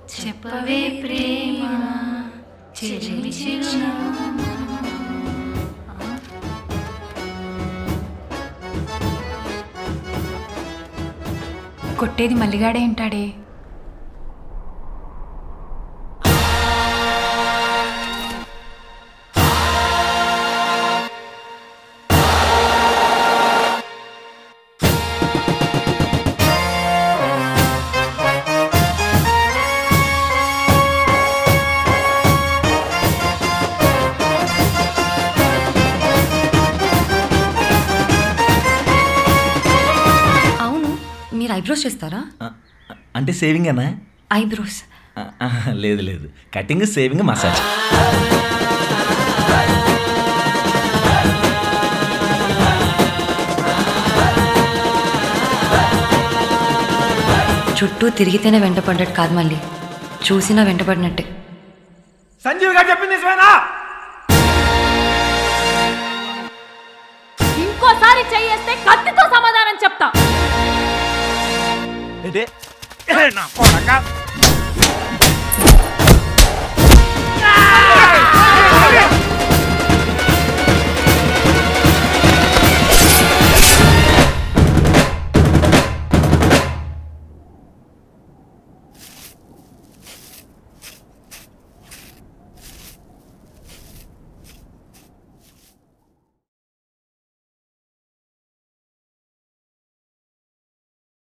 చెప్పవే ప్రేమ చెలిమి చిరునవ్వు కొట్టేది మల్లిగాడే ఉంటాడే అవును మీరు ఐబ్రోస్ చేస్తారా ఆ, అంటే సేవింగ్ అన్నా ఐబ్రోస్ ఆ, ఆ, లేదు లేదు కటింగ్ సేవింగ్ మసాజ్ చుట్టూ తిరిగితేనే వెంటపడ్డట్టు కాదు మళ్ళీ చూసినా వెంటపడినట్టే సంజీవ్ గారు చెప్పింది నిజమేనా ఇంకోసారి చెయ్యేస్తే కత్తితో సమాధానం చెప్తా ఏంటి నా కొడక